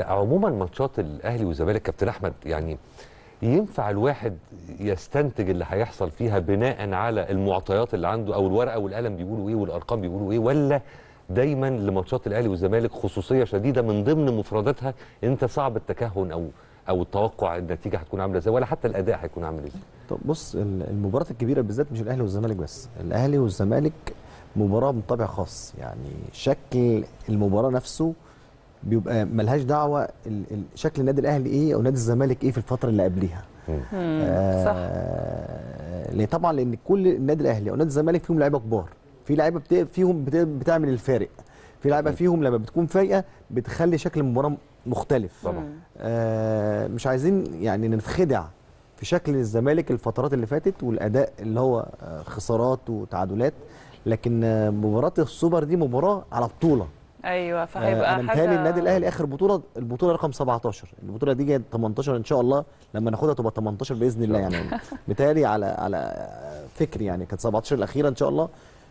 عموما ماتشات الاهلي والزمالك كابتن احمد يعني ينفع الواحد يستنتج اللي هيحصل فيها بناء على المعطيات اللي عنده او الورقه والقلم بيقولوا ايه والارقام بيقولوا ايه ولا دايما لماتشات الاهلي والزمالك خصوصيه شديده من ضمن مفرداتها انت صعب التكهن او او التوقع النتيجه هتكون عامله ازاي ولا حتى الاداء هيكون عامل ازاي طب بص ال- المباراه الكبيره بالذات مش الاهلي والزمالك بس الاهلي والزمالك مباراه من طابع خاص يعني شكل المباراه نفسه بيبقى ملهاش دعوه ال- ال- شكل النادي الاهلي ايه او نادي الزمالك ايه في الفتره اللي قبليها صح آه ليه طبعا لان كل النادي الاهلي او نادي الزمالك فيهم لعيبه كبار في لعيبه بت... فيهم بت... بتعمل الفارق في لعيبه فيهم لما بتكون فايقه بتخلي شكل المباراه مختلف طبعا آه مش عايزين يعني نتخدع في شكل الزمالك الفترات اللي فاتت والاداء اللي هو آه خسارات وتعادلات لكن آه مباراه السوبر دي مباراه على بطوله ايوه آه فهيبقى انا حاجه متهيألي النادي الاهلي اخر بطوله البطوله رقم 17 البطوله دي جايه 18 ان شاء الله لما ناخدها تبقى 18 باذن الله يعني متهيألي على على فكري يعني كانت 17 الاخيره ان شاء الله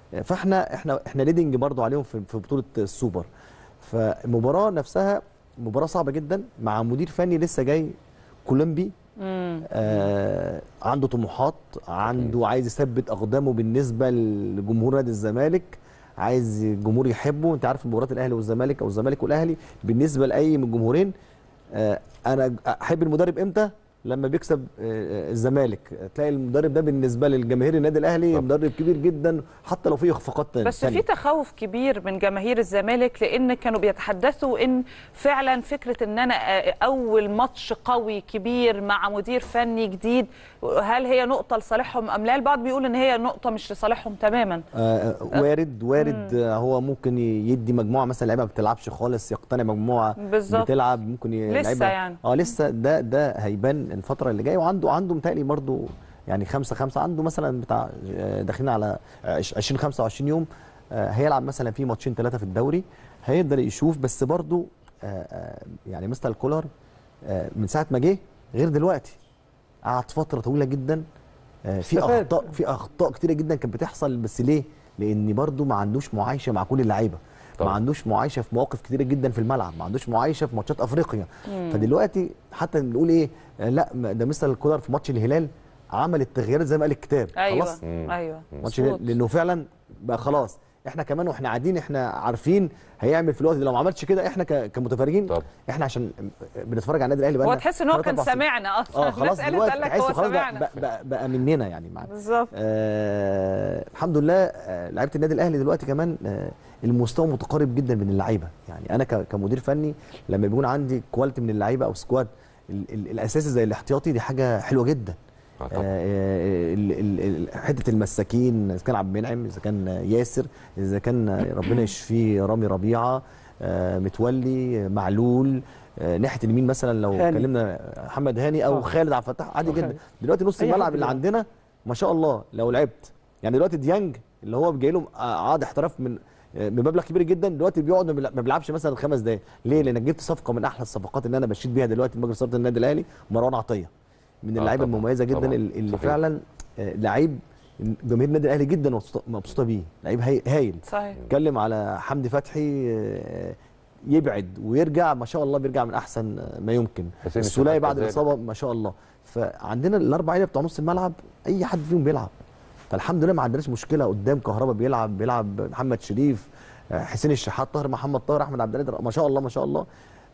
فاحنا احنا احنا ليدنج برضو عليهم في في بطوله السوبر فالمباراه نفسها مباراه صعبه جدا مع مدير فني لسه جاي كولومبي مم. آه عنده طموحات عنده عايز يثبت اقدامه بالنسبه لجمهور نادي الزمالك عايز الجمهور يحبه انت عارف مباراه الاهلي والزمالك او الزمالك والاهلي بالنسبه لاي من الجمهورين آه انا احب المدرب امتى لما بيكسب آه، الزمالك تلاقي المدرب ده بالنسبه للجماهير النادي الاهلي طب. مدرب كبير جدا حتى لو في اخفاقات تانية بس في تخوف كبير من جماهير الزمالك لان كانوا بيتحدثوا ان فعلا فكره ان انا آه، اول ماتش قوي كبير مع مدير فني جديد هل هي نقطه لصالحهم ام لا البعض بيقول ان هي نقطه مش لصالحهم تماما آه وارد وارد آه هو ممكن يدي مجموعه مثلا لعيبه ما بتلعبش خالص يقتنع مجموعه بالظبط. بتلعب ممكن ي- لسه لعيبة- يعني. اه لسه ده ده هيبان الفتره اللي جايه وعنده عنده متهيألي برضو يعني خمسة خمسة عنده مثلا بتاع آه، داخلين على عش- 20 25 يوم آه، هيلعب مثلا في ماتشين ثلاثه في الدوري هيقدر يشوف بس برضو آه، آه، يعني مستر كولر آه، من ساعه ما جه غير دلوقتي قعد فتره طويله جدا آه، في استفاد. اخطاء في اخطاء كتيره جدا كانت بتحصل بس ليه؟ لان برضو ما عندوش معايشه مع كل اللعيبه ما طبعا. عندوش معايشه في مواقف كتيره جدا في الملعب ما عندوش معايشه في ماتشات افريقيا فدلوقتي حتى بنقول ايه آه، لا ما- ده مستر الكولر في ماتش الهلال عمل التغييرات زي ما قال الكتاب ايوه خلاص ايوه ماتش الهلال مظبوط. لانه فعلا بقى خلاص احنا كمان واحنا قاعدين احنا عارفين هيعمل في الوقت ده لو ما عملش كده احنا ك- كمتفرجين طب. احنا عشان بارك على النادي الاهلي هو بقى تحس ان هو كان سامعنا اصلا اه خلاص الناس قالت دلوقتي قال لك تحسه هو خلاص بقى, سامعنا بقى, بقى, بقى مننا يعني معنا بالظبط آه الحمد لله آه لعيبه النادي الاهلي دلوقتي كمان آه المستوى متقارب جدا من اللعيبه يعني انا ك- كمدير فني لما بيكون عندي كواليتي من اللعيبه او سكواد ال- ال- الاساسي زي الاحتياطي دي حاجه حلوه جدا آه آه طبعا. ال- ال- ال- حته المساكين اذا كان عبد المنعم اذا كان ياسر اذا كان ربنا يشفيه رامي ربيعه آه متولي معلول آه ناحيه اليمين مثلا لو هاني. اتكلمنا محمد هاني او آه. خالد عبد الفتاح عادي أو جدا خالد. دلوقتي نص أي حد الملعب اللي بيلعب. عندنا ما شاء الله لو لعبت يعني دلوقتي ديانج اللي هو جاي له عقد احتراف من بمبلغ كبير جدا دلوقتي بيقعد ما بيلع- ما بيلعبش مثلا خمس دقايق ليه لانك جبت صفقه من احلى الصفقات اللي انا بشيد بيها دلوقتي مجلس اداره النادي الاهلي مروان عطيه من آه اللعيبه طبعاً، المميزه جدا طبعاً، اللي اللي صحيح. فعلا آه، لعيب جماهير النادي الاهلي جدا مبسوطه مبسوطه بيه لعيب هاي- هايل صحيح اتكلم على حمدي فتحي آه، يبعد ويرجع ما شاء الله بيرجع من احسن آه، ما يمكن حسين السوليه الشحات بعد كذلك. الاصابه ما شاء الله فعندنا الاربع لعيبه بتوع نص الملعب اي حد فيهم بيلعب فالحمد لله ما عندناش مشكله قدام كهربا بيلعب بيلعب محمد شريف آه، حسين الشحات طاهر محمد طاهر احمد عبد القادر ما شاء الله ما شاء الله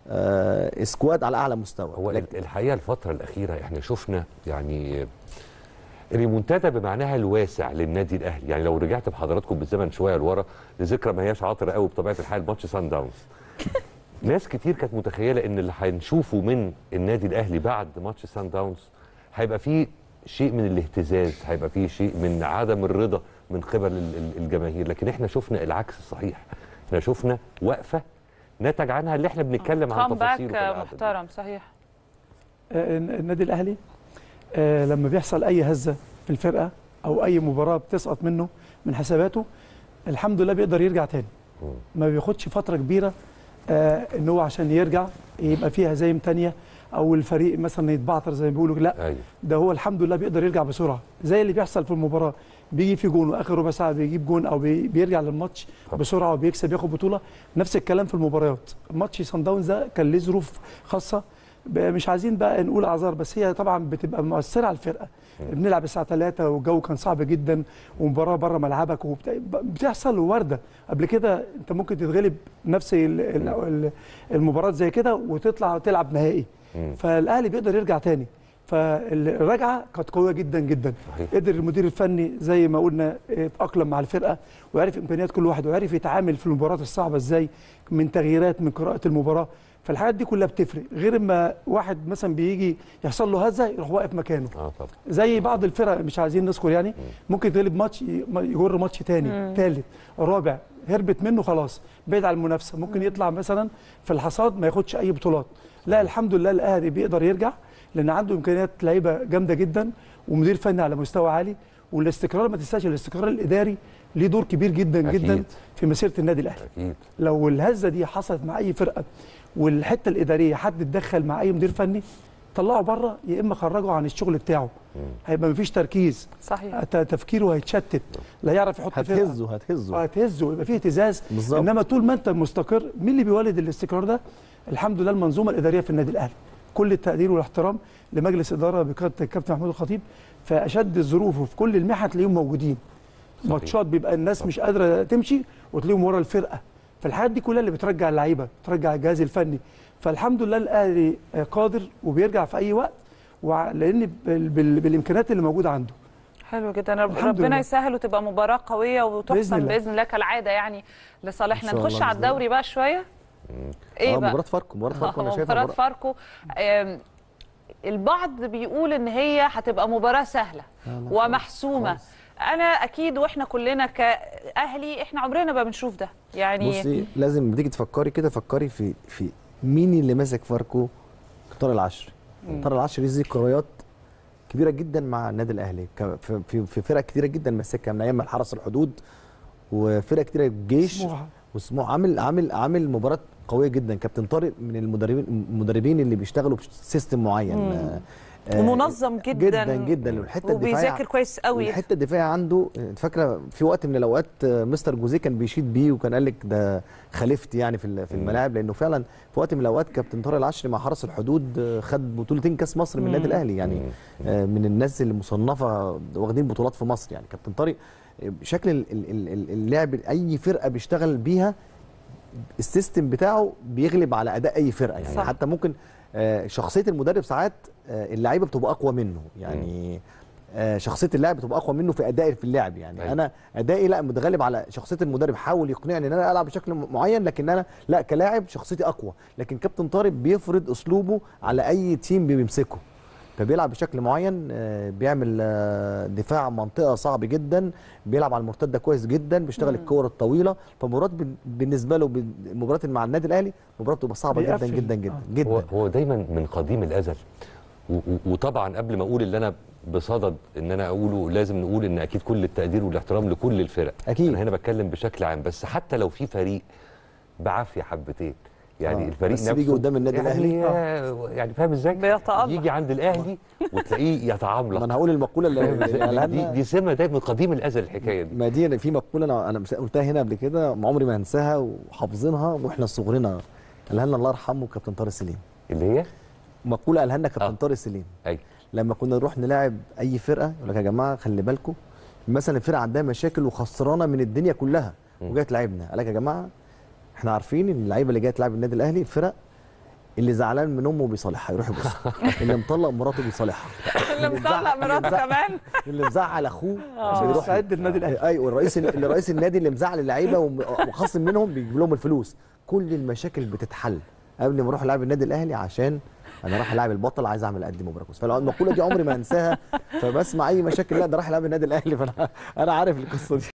آه سكواد على اعلى مستوى هو لكن- الحقيقه الفتره الاخيره احنا شفنا يعني ريمونتادا بمعناها الواسع للنادي الاهلي يعني لو رجعت بحضراتكم بالزمن شويه لورا لذكرى ما هياش عاطره قوي بطبيعه الحال ماتش سان داونز ناس كتير كانت متخيله ان اللي هنشوفه من النادي الاهلي بعد ماتش سان داونز هيبقى فيه شيء من الاهتزاز هيبقى فيه شيء من عدم الرضا من قبل ال- ال- الجماهير لكن احنا شفنا العكس الصحيح احنا شفنا وقفه نتج عنها اللي احنا بنتكلم عن كومباك تفاصيله في القعدة دي. محترم صحيح آه، النادي الاهلي آه، لما بيحصل اي هزه في الفرقه او اي مباراه بتسقط منه من حساباته الحمد لله بيقدر يرجع تاني مم. ما بياخدش فتره كبيره آه ان هو عشان يرجع يبقى فيه هزايم تانية او الفريق مثلا يتبعتر زي ما بيقولوا لا ايوه ده هو الحمد لله بيقدر يرجع بسرعه زي اللي بيحصل في المباراه بيجي في جون واخر ربع ساعه بيجيب جون او بي بيرجع للماتش طبعا. بسرعه وبيكسب ياخد بطوله نفس الكلام في المباريات ماتش سان داونز ده كان ليه ظروف خاصه ب- مش عايزين بقى نقول اعذار بس هي طبعا بتبقى مؤثره على الفرقه بنلعب الساعه 3 والجو كان صعب جدا ومباراه بره ملعبك وبت- بتحصل وارده قبل كده انت ممكن تتغلب نفس ال- ال- ال- المباراه زي كده وتطلع تلعب نهائي مم. فالاهلي بيقدر يرجع تاني فالرجعه كانت قويه جدا جدا صحيح. قدر المدير الفني زي ما قلنا اتاقلم مع الفرقه وعرف امكانيات كل واحد وعرف يتعامل في المباريات الصعبه ازاي من تغييرات من قراءه المباراه فالحاجات دي كلها بتفرق غير اما واحد مثلا بيجي يحصل له هزه يروح واقف مكانه اه طبعا زي بعض الفرق مش عايزين نذكر يعني ممكن تغلب ماتش ي- يجر ماتش تاني تالت رابع هربت منه خلاص بعيد عن المنافسه ممكن يطلع مثلا في الحصاد ما ياخدش اي بطولات لا الحمد لله الاهلي بيقدر يرجع لان عنده امكانيات لعيبه جامده جدا ومدير فني على مستوى عالي والاستقرار ما تنساش الاستقرار الاداري ليه دور كبير جدا أكيد. جدا في مسيره النادي الاهلي اكيد لو الهزه دي حصلت مع اي فرقه والحته الاداريه حد اتدخل مع اي مدير فني طلعه بره يا اما خرجه عن الشغل بتاعه هيبقى مفيش تركيز صحيح ت- تفكيره هيتشتت لا يعرف يحط فرقة. هتهزه هتهزه هتهزه يبقى فيه اهتزاز بالظبط. انما طول ما انت مستقر مين اللي بيولد الاستقرار ده الحمد لله المنظومه الاداريه في النادي الاهلي كل التقدير والاحترام لمجلس اداره بقياده الكابتن محمود الخطيب في اشد الظروف وفي كل المحن تلاقيهم موجودين ماتشات بيبقى الناس مش قادره تمشي وتلاقيهم ورا الفرقه فالحاجات دي كلها اللي بترجع اللعيبه بترجع الجهاز الفني فالحمد لله الاهلي قادر وبيرجع في اي وقت وع- لان بال- بال- بالامكانيات اللي موجوده عنده حلو جدا رب الحمد ربنا لله. يسهل وتبقى مباراه قويه بإذن وتحسم الله. باذن الله كالعاده يعني لصالحنا إن شاء نخش الله على بإذن الله. الدوري بقى شويه ايه اه بقى مباراه فاركو مباراه فاركو انا آه، شايفها مباراة مباراة- فاركو آم، البعض بيقول ان هي هتبقى مباراة سهلة ومحسومة انا اكيد واحنا كلنا كاهلي احنا عمرنا ما بنشوف ده يعني بصي لازم لما تيجي تفكري كده فكري في في مين اللي ماسك فاركو طارق العشري طارق العشري ليه ذكريات كبيره جدا مع النادي الاهلي ك- في في, في فرق كتيره جدا ماسكها من ايام حرس الحدود وفرق كتيره الجيش سموحة. وسموحه عامل عامل عامل مباراه قويه جدا كابتن طارق من المدربين المدربين اللي بيشتغلوا بسيستم معين آه، آه، ومنظم جدا جدا جدا والحته الدفاعيه وبيذاكر كويس قوي الحته الدفاعيه عنده انت فاكره في وقت من الاوقات آه، مستر جوزيه كان بيشيد بيه وكان قال لك ده خليفتي يعني في ال- في الملاعب لانه فعلا في وقت من الاوقات كابتن طارق العشري مع حرس الحدود آه، خد بطولتين كاس مصر من النادي الاهلي يعني آه، من الناس اللي مصنفه واخدين بطولات في مصر يعني كابتن طارق آه، شكل ال- ال- ال- ال- اللعب اي فرقه بيشتغل بيها السيستم بتاعه بيغلب على اداء اي فرقه يعني صح. صح. حتى ممكن آه، شخصيه المدرب ساعات آه، اللعيبه بتبقى اقوى منه يعني آه، شخصيه اللاعب بتبقى اقوى منه في ادائي في اللعب يعني أيوة. انا ادائي لا متغلب على شخصيه المدرب حاول يقنعني ان انا العب بشكل م- معين لكن انا لا كلاعب شخصيتي اقوى لكن كابتن طارق بيفرض اسلوبه على اي تيم بيمسكه فبيلعب بشكل معين آه، بيعمل آه، دفاع منطقه صعب جدا بيلعب على المرتده كويس جدا بيشتغل الكور الطويله فمباراه بن- بالنسبه له بن- المباراه مع النادي الاهلي مباراه بتبقى صعبه جدا بيقفل. جدا جدا آه. جدا هو هو دايما من قديم الازل و- و- وطبعا قبل ما اقول اللي انا بصدد ان انا اقوله لازم نقول ان اكيد كل التقدير والاحترام لكل الفرق أكيد. انا هنا بتكلم بشكل عام بس حتى لو في فريق بعافيه حبتين يعني آه، الفريق بس نفسه بيجي قدام النادي يعني الأهلي. آه، يعني فاهم ازاي بيتألق. يجي عند الاهلي وتلاقيه يتعاملق ما انا هقول المقوله اللي فاهم اللي قالها إزاي؟ دي لنا دي سمه دايما من قديم الازل الحكايه دي ما دي أنا في مقوله انا انا مش- قلتها هنا قبل كده عمري ما هنساها وحافظينها واحنا صغرنا قالها لنا الله يرحمه كابتن طارق سليم اللي هي مقوله قالها لنا آه. كابتن طارق سليم اي لما كنا نروح نلاعب اي فرقه يقول لك يا جماعه خلي بالكم مثلا الفرقه عندها مشاكل وخسرانه من الدنيا كلها وجايه تلعبنا قال لك يا جماعه احنا عارفين ان اللعيبه اللي جايه تلعب النادي الاهلي الفرق اللي زعلان من امه بيصالحها يروح يبص اللي مطلق مراته بيصالحها اللي مطلق مراته كمان اللي مزعل اخوه عشان يستعد النادي الاهلي ايوه الرئيس اللي رئيس النادي اللي مزعل اللعيبه وم- وخاصم منهم بيجيب لهم الفلوس كل المشاكل بتتحل قبل ما اروح العب النادي الاهلي عشان انا رايح العب البطل عايز اعمل قد مباراه كويس فالمقوله دي عمري ما انساها فبسمع اي مشاكل لا ده راح العب النادي الاهلي فانا انا عارف القصه دي